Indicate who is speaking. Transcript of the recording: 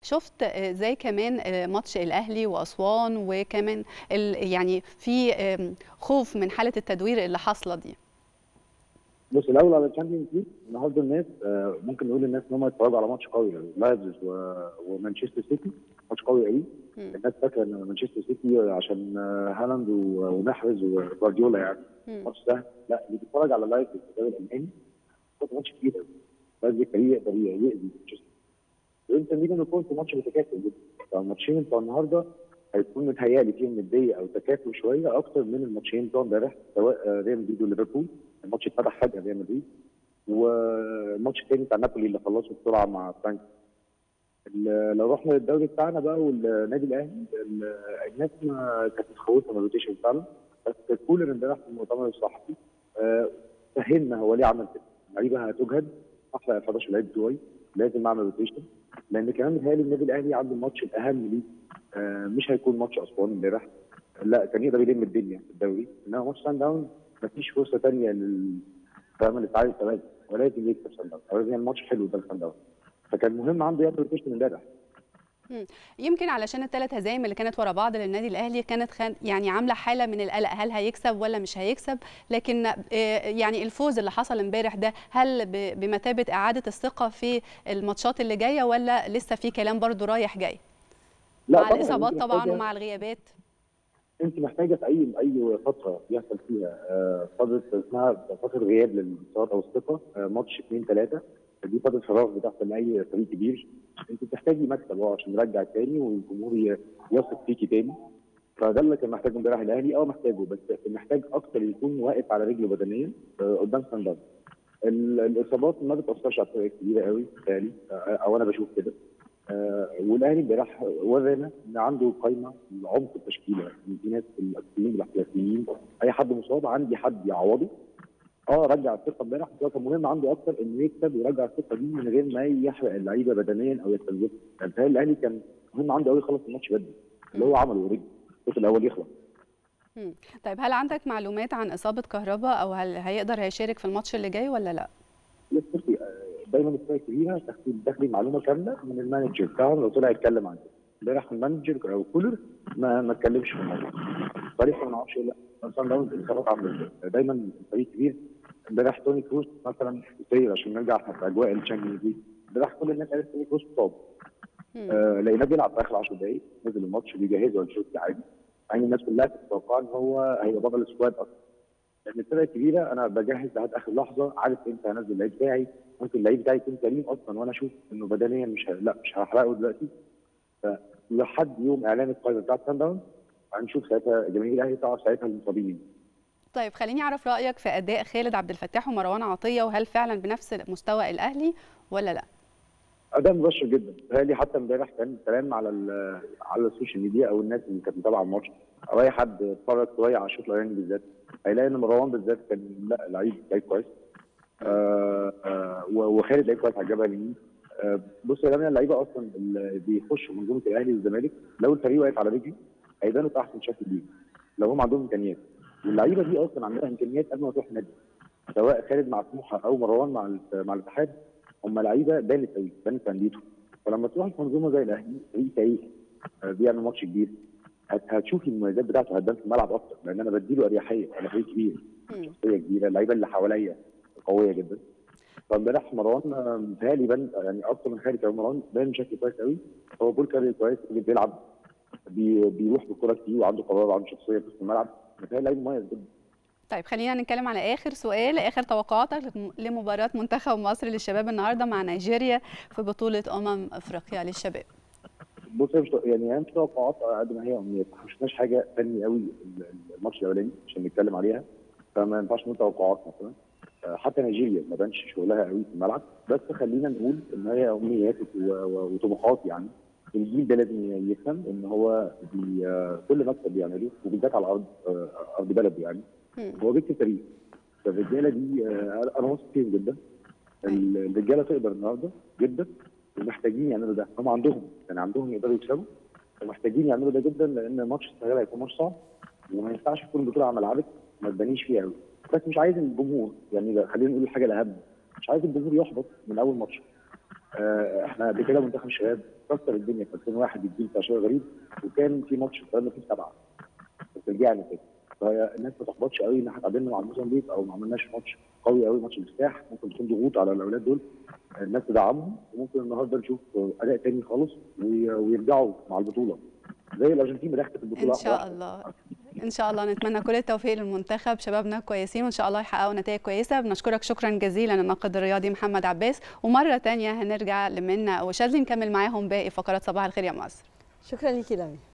Speaker 1: شفت زي كمان ماتش الاهلي واسوان وكمان يعني في خوف من حاله التدوير اللي حاصله دي
Speaker 2: بص الاول على الشامبيونز ليج النهارده الناس ممكن نقول للناس ان هم يتفرجوا على ماتش قوي لايفز ومانشستر سيتي ماتش قوي قوي الناس فاكره ان مانشستر سيتي عشان هالاند ومحرز وجوارديولا يعني ماتش سهل لا اللي بيتفرج على لايف في الدوري الالماني ماتش كبير قوي لايف فريق يقدر يأذي مانشستر وانتر ميلان يكون في ماتش متكافئ جدا فالماتشين بتوع النهارده هيكون متهيألي فيهم نديه او تكافؤ شويه اكتر من الماتشين بتوع امبارح سواء ريال مدريد وليفربول الماتش اتفتح فجاه ريال مدريد والماتش الثاني بتاع نابولي اللي خلصه بسرعه مع فرانك لو رحنا للدوري بتاعنا بقى والنادي الاهلي الناس ما كانت متخوفه من الروتيشن فعلا بس كولر امبارح في المؤتمر الصحفي فهمنا هو ليه عمل كده اللعيبه هتجهد احلى 11 لعيب بتوعي لازم اعمل روتيشن لان كمان متهيألي النادي الاهلي عنده الماتش الاهم ليه آه مش هيكون ماتش اسوان امبارح لا كان يقدر يلم الدنيا في الدوري انما ماتش سان داونز مفيش فرصه ثانيه لل فاهم الاتحاد الثلاثه ولازم يكسب سان داونز ولازم يعمل ماتش حلو ده سان داونز فكان مهم عنده يعمل روتيشن امبارح
Speaker 1: يمكن علشان الثلاث هزايم اللي كانت ورا بعض للنادي الاهلي كانت خان يعني عامله حاله من القلق هل هيكسب ولا مش هيكسب لكن يعني الفوز اللي حصل امبارح ده هل بمثابه اعاده الثقه في الماتشات اللي جايه ولا لسه في كلام برضو رايح جاي
Speaker 2: لا
Speaker 1: مع الاصابات طبعا ومع الغيابات
Speaker 2: انت محتاجه في اي اي فتره يحصل فيها فتره اسمها فتره غياب للانتصار او الثقه ماتش اثنين ثلاثه دي فتره فراغ بتحصل لاي فريق كبير انت بتحتاجي مكسب اه عشان يرجع تاني والجمهور يثق فيكي تاني فده اللي كان محتاجه امبارح الاهلي اه محتاجه بس محتاج اكتر يكون واقف على رجله بدنيا قدام سان داونز الاصابات ما بتاثرش على الفرق الكبيره قوي بالتالي او انا بشوف كده آه والاهلي امبارح ورانا ان عنده قايمه لعمق التشكيله يعني في ناس الاساسيين والاحتياطيين اي حد مصاب عندي حد يعوضه اه رجع الثقه امبارح بس هو كان مهم عنده اكتر انه يكسب ويرجع الثقه دي من غير ما يحرق اللعيبه بدنيا او يستنزفها يعني بتهيألي الاهلي كان مهم عنده قوي يخلص الماتش بدري اللي هو عمله اوريدي الشوط الاول يخلص
Speaker 1: طيب هل عندك معلومات عن اصابه كهربا او هل هيقدر هيشارك في الماتش اللي جاي ولا لا؟
Speaker 2: بصي دايما الفرق الكبيره داخلين معلومه كامله من المانجر بتاعهم لو طلع يتكلم عنه امبارح المانجر او كولر ما ما اتكلمش في الموضوع صريح ما نعرفش لا سان داونز الاصابات عامله ازاي دايما الفريق كبير امبارح توني كروس مثلا سير عشان نرجع في اجواء الشامبيونز ليج امبارح كل الناس قالت توني كروس مصاب آه لقيناه بيلعب في اخر 10 دقائق نزل الماتش بيجهزه للشوط عادي يعني الناس كلها كانت متوقعه ان هو هيبقى بطل السكواد اصلا لان الفرقه الكبيره انا بجهز لحد اخر لحظه عارف امتى هنزل اللعيب بتاعي ممكن اللعيب بتاعي يكون سليم اصلا وانا اشوف انه بدنيا مش ه... لا مش هحرقه دلوقتي فلحد يوم اعلان القائمه بتاعت سان داونز هنشوف ساعتها جماهير الاهلي تعرف ساعتها المصابين
Speaker 1: طيب خليني اعرف رايك في اداء خالد عبد الفتاح ومروان عطيه وهل فعلا بنفس مستوى الاهلي ولا لا؟
Speaker 2: اداء مبشر جدا بيتهيألي حتى امبارح كان كلام على على السوشيال ميديا او الناس اللي كانت متابعه الماتش او اي حد اتفرج شويه على الشوط الاولاني بالذات هيلاقي ان مروان بالذات كان لا لعيب لعيب كويس آه آه وخالد لعيب كويس على الجبهه اليمين آه بص يا جماعه اللعيبه اصلا اللي بيخشوا منظومه الاهلي والزمالك لو الفريق واقف على رجله هيبانوا في احسن شكل ليه لو هم عندهم امكانيات واللعيبه دي اصلا عندها امكانيات قبل ما تروح النادي سواء خالد مع سموحه او مروان مع مع الاتحاد هم لعيبه بانت قوي بانت انديته فلما تروح في منظومه زي الاهلي فريق تاريخ بيعمل ماتش كبير هتشوفي المميزات بتاعته هتبان في الملعب اكتر لان انا بديله اريحيه انا فريق كبير شخصيه كبيره اللعيبه اللي حواليا قويه جدا فامبارح مروان متهيألي بان يعني اكتر من خالد مروان بان بشكل كويس قوي هو بول كارير كويس بيلعب بي بيروح بالكره كتير وعنده قرار وعنده شخصيه في الملعب متهيألي لعيب مميز جدا
Speaker 1: طيب خلينا نتكلم على اخر سؤال اخر توقعاتك لمباراه منتخب مصر للشباب النهارده مع نيجيريا في بطوله امم افريقيا للشباب
Speaker 2: بص مش يعني هي مش توقعات قد ما هي امنيات ما شفناش حاجه فني قوي الماتش الاولاني عشان نتكلم عليها فما ينفعش نقول توقعات مثلا حتى نيجيريا ما بانش شغلها قوي في الملعب بس خلينا نقول ان هي امنيات وطموحات يعني الجيل ده لازم يفهم ان هو كل مكسب بيعمله وبالذات على ارض ارض بلده يعني هو بيكتب تاريخ فالرجاله دي انا واثق فيهم جدا الرجاله تقدر النهارده جدا ومحتاجين يعملوا ده هم عندهم يعني عندهم يقدروا يكسبوا ومحتاجين يعملوا ده جدا لان ماتش السنغال هيكون ماتش صعب وما ينفعش تكون البطوله على ملعبك ما تبانيش فيها قوي بس مش عايز الجمهور يعني خلينا نقول الحاجه الاهم مش عايز الجمهور يحبط من اول ماتش آه، احنا قبل كده منتخب الشباب كسر الدنيا في 2001 الجيل بتاع شباب غريب وكان في ماتش اتفرجنا فيه سبعه بس رجعنا كده فهي الناس ما تحبطش قوي ان احنا اتعادلنا مع موزمبيق او ما عملناش ماتش قوي قوي ماتش مفتاح ممكن تكون ضغوط على الاولاد دول الناس تدعمهم وممكن النهارده نشوف اداء تاني خالص وي- ويرجعوا مع البطوله زي الارجنتين بدأت البطوله
Speaker 1: ان شاء
Speaker 2: واحدة.
Speaker 1: الله ان شاء الله نتمنى كل التوفيق للمنتخب شبابنا كويسين وان شاء الله يحققوا نتائج كويسه بنشكرك شكرا جزيلا الناقد الرياضي محمد عباس ومره تانية هنرجع لمنى وشاذلي نكمل معاهم باقي فقرات صباح الخير يا مصر
Speaker 3: شكرا ليكي لمي